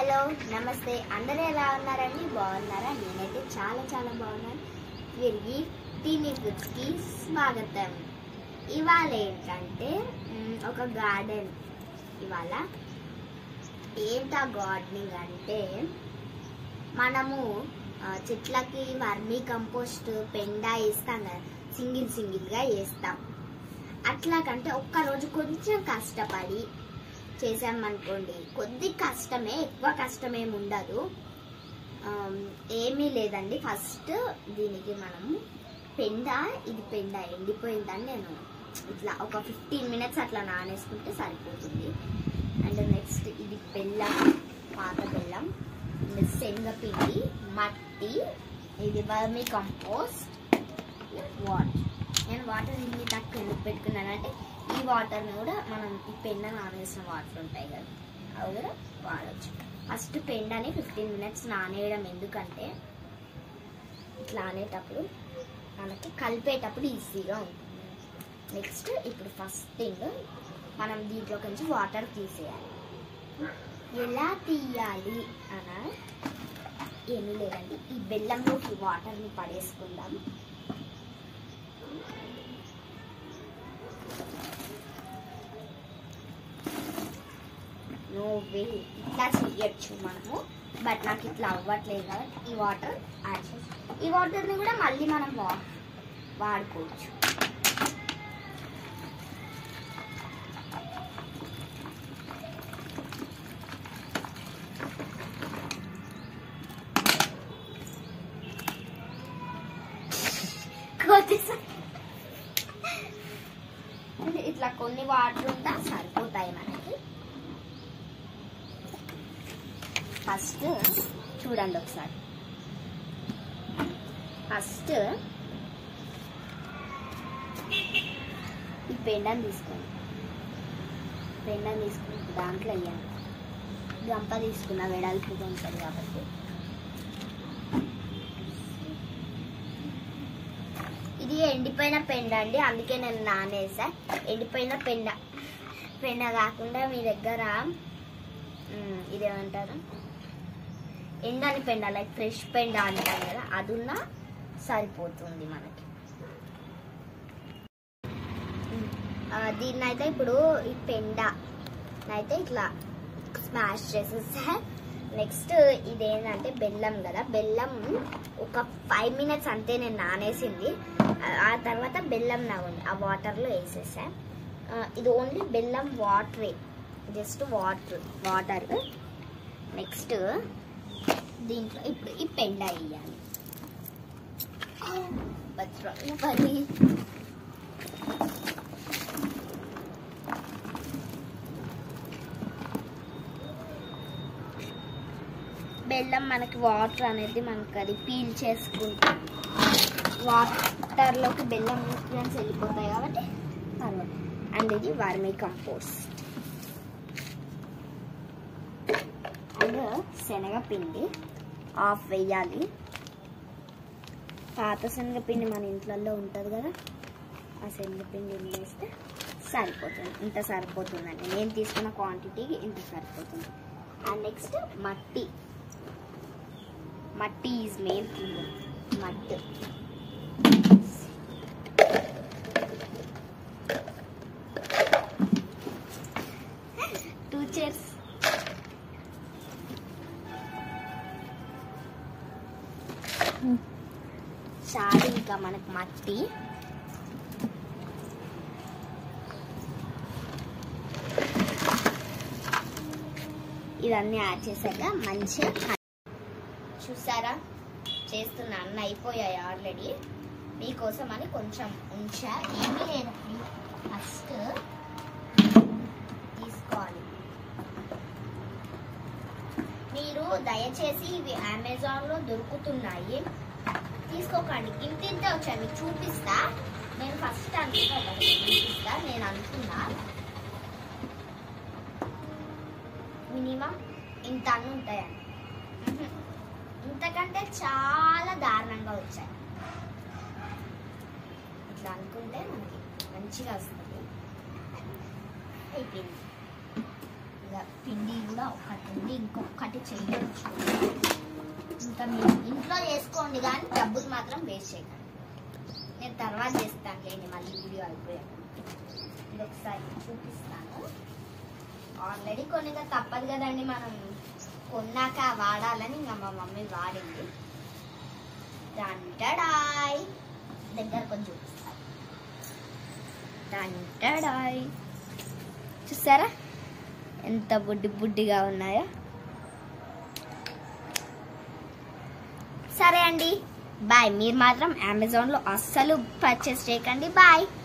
hello నమస్తే అందరూ ఎలా ఉన్నారండి బాగున్నారా నేనైతే చాలా చాలా బాగున్నాను తిరిగి టీనీ ఫుడ్స్కి స్వాగతం ఇవాళ ఏంటంటే మ్, ఒక గార్డెన్ ఇవాళ ఏంటా గార్డెనింగ్ అంటే మనము ఆ, చెట్లకి వర్మీ కంపోస్ట్ పెండ వేస్తాం కదా సింగిల్ సింగిల్గా వేస్తాం అట్లా కంటే ఒక్కరోజు కొంచెం కష్టపడి చేసామనుకోండి కొద్ది కష్టమే ఎక్కువ కష్టమేమి ఉండదు ఆమ్, ఏమీ లేదండి ఫస్ట్ దీనికి మనం పెండ ఇది పెండ ఎండిపోయిందని నేను ఇట్లా ఒక ఫిఫ్టీన్ మినిట్స్ అట్లా నానేసుకుంటే సరిపోతుంది అండ్ నెక్స్ట్ ఇది బెల్లం పాత బెల్లం అండ్ శనగపిండి మట్టి ఇది వర్మీ కంపోస్ట్ వాటర్ నేను వాటర్ ఇన్ని తక్కువ ఎందుకు పెట్టుకున్నానంటే ఈ వాటర్ని కూడా మనం ఈ పెండ నానేసిన వాటర్ ఉంటాయి కదా అవి కూడా వాడచ్చు ఫస్ట్ పెండని ఫిఫ్టీన్ మినిట్స్ నానేయడం ఎందుకంటే ఇట్లా అనేటప్పుడు మనకి కలిపేటప్పుడు ఈజీగా ఉంటుంది నెక్స్ట్ ఇప్పుడు ఫస్ట్ థింగ్ మనం దీంట్లో కొంచెం వాటర్ తీసేయాలి ఎలా తీయాలి అన ఏమీ లేదండి ఈ బెల్లంలోకి వాటర్ని పడేసుకుందాం నో వే ఇట్లా చేయొచ్చు మనము బట్ నాకు ఇట్లా అవ్వట్లేదు కాబట్టి ఈ వాటర్ యాడ్ చేసి ఈ వాటర్ని కూడా మళ్ళీ మనం వా వాడుకోవచ్చు కొద్దిసేపు అంటే ఇట్లా కొన్ని వాటర్ ఉంటే సరిపోతాయి మనకి ఫస్ట్ చూడండి ఒకసారి ఫస్ట్ ఈ పెండని తీసుకోండి పెండని తీసుకుని దాంట్లో వేయండి గంప తీసుకున్న వెడల్పుగా ఉంటుంది కాబట్టి ఇది ఎండిపోయిన పెండ అండి అందుకే నేను నానేసా ఎండిపోయిన పెండ పెండ కాకుండా మీ దగ్గర మ్, ఇదేమంటారు ఎండని పెండ లైక్ ఫ్రెష్ పెండ అంటాం కదా అది ఉన్నా సరిపోతుంది మనకి దీన్ని అయితే ఇప్పుడు ఈ పెండ అయితే ఇట్లా స్మాష్ చేసేసా నెక్స్ట్ ఇదేంటంటే బెల్లం కదా బెల్లం ఒక ఫైవ్ మినిట్స్ అంతే నేను నానేసింది ఆ- ఆ తర్వాత బెల్లం నాగుంది ఆ వాటర్లో వేసేసా ఆ, ఇది ఓన్లీ బెల్లం వాటరే జస్ట్ వాటర్ వాటర్ నెక్స్ట్ దీంట్లో ఇప్పుడు ఈ పెండ వేయాలి బచ్రా- పది బెల్లం మనకి వాటర్ అనేది మనకి అది పీల్ చేసుకుంటాం వాటర్లోకి బెల్లం న్యూట్రియన్స్ వెళ్ళిపోతాయి కాబట్టి పర్వాలేదు అండ్ ఇది వర్మీ కంపోస్ట్ అండ్ శనగపిండి ఆఫ్ వేయాలి పాత శనగపిండి మన ఇంట్లలో ఉంటుంది కదా ఆ శనగపిండి వేస్తే సరిపోతుంది ఇంత సరిపోతుందండి నేను తీసుకున్న క్వాంటిటీకి ఇంత సరిపోతుంది అండ్ నెక్స్ట్ మట్టి మట్టి ఈజ్ మెయిన్ థింగ్ మట్టి టూ చైర్స్ చాలు ఇంకా మనకు మట్టి ఇవన్నీ యాడ్ చేశాక మంచిగా కల- చూసారా చేస్తున్నా అన్న అయిపోయాయి ఆల్రెడీ మీకోసం అని కొంచెం ఉంచా ఏమీ లేదండి ఫస్ట్ తీసుకోవాలి మీరు దయచేసి ఇవి అమెజాన్లో దొరుకుతున్నాయి తీసుకోకండి ఇంత ఇంత వచ్చాయి మీకు చూపిస్తా నేను ఫస్ట్ అనుకున్నా ఒకటి చూపిస్తా నేను అనుకున్నా మినిమం ఇంత అన్ని ఉంటాయండి ఇంతకంటే చాలా దారుణంగా వచ్చాయి ఇట్లా అనుకుంటే మనకి మంచిగా వస్తుంది అయిపోయింది ఇక పిండి కూడా ఒకటి ఉంది ఇంకొకటి చేయొచ్చు ఇంకా మీరు ఇంట్లో చేసుకోండి కానీ డబ్బులు మాత్రం వేస్ట్ చేయకండి నేను తర్వాత చేస్తాను లేండి మళ్ళీ వీడియో అయిపోయాక ఇది ఒకసారి చూపిస్తాను ఆల్రెడీ కొన్నిగా తప్పదు కదండి మనం కొన్నాక వాడాలని ఇంకా మా మమ్మీ వాడింది దంటడాయ్ దగ్గర కొంచెం చూపిస్తాను దంటడాయ్ చూసారా ఎంత బుడ్డి బుడ్డిగా ఉన్నాయో సరే అండి బాయ్ మీరు మాత్రం అమెజాన్లో అస్సలు పర్చేస్ చేయకండి బాయ్